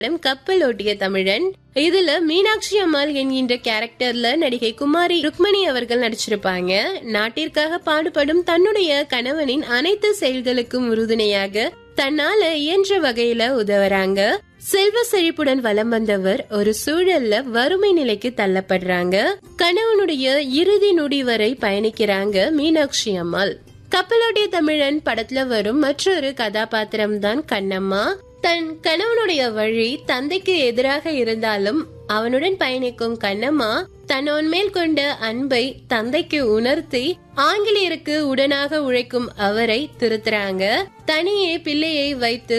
படம் கப்பல் ஓட்டிய தமிழன் இதுல மீனாட்சி அம்மாள் என்கின்ற கேரக்டர்ல நடிகை குமாரி ருக்மணி அவர்கள் நடிச்சிருப்பாங்க நாட்டிற்காக பாடுபடும் தன்னுடைய கணவனின் அனைத்து செயல்களுக்கும் உறுதுணையாக தன்னால இயன்ற வகையில உதவுறாங்க செல்வ செழிப்புடன் வலம் வந்தவர் ஒரு சூழல்ல வறுமை நிலைக்கு தள்ளப்படுறாங்க கணவனுடைய இறுதி நொடி வரை பயணிக்கிறாங்க மீனாட்சி அம்மாள் கப்பலோட்டிய தமிழன் படத்துல வரும் மற்றொரு கதாபாத்திரம் தான் கண்ணம்மா தன் கணவனுடைய வழி தந்தைக்கு எதிராக இருந்தாலும் அவனுடன் பயணிக்கும் கண்ணம்மா தன்னோன் மேல் கொண்ட அன்பை தந்தைக்கு உணர்த்தி ஆங்கிலேயருக்கு உடனாக உழைக்கும் அவரை திருத்துறாங்க தனியே பிள்ளையை வைத்து